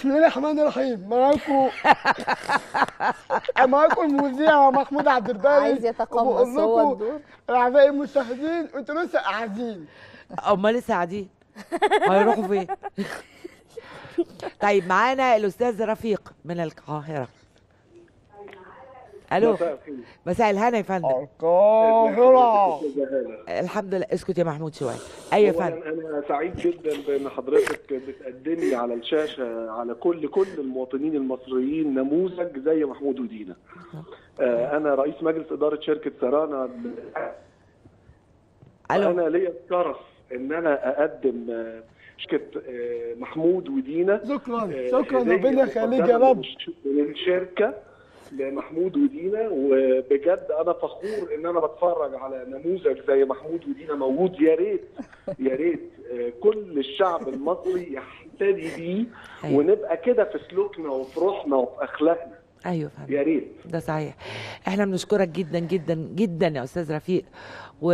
بسم الله الرحمن الرحيم معاكم معاكم المذيع محمود عبد الباري عايز يتقمص وبقول هو لكم الدور اعزائي المشاهدين انتوا لسه قاعدين هم لسه قاعدين هيروحوا فين طيب معانا الاستاذ رفيق من القاهره الو مساء الخير. مساء الهنا يا فندم القاهرة الحمد لله اسكت يا محمود شويه ايوه يا أولاً فندم انا سعيد جدا بان حضرتك بتقدمي على الشاشه على كل كل المواطنين المصريين نموذج زي محمود ودينا آه، انا رئيس مجلس اداره شركه سرانا الو انا ليا الشرف ان انا اقدم آه، شركه آه، محمود ودينا شكرا آه، شكرا هدية ربنا يخليك يا مقدمة رب من الش- من الشركه لمحمود ودينا وبجد انا فخور ان انا بتفرج على نموذج زي محمود ودينا موجود يا ريت يا ريت آه، كل الشعب المصري يحتدي بيه أيوة. ونبقى كده في سلوكنا وفي روحنا وفي اخلاقنا ايوه يا فندم يا ريت ده صحيح احنا بنشكرك جدا جدا جدا يا استاذ رفيق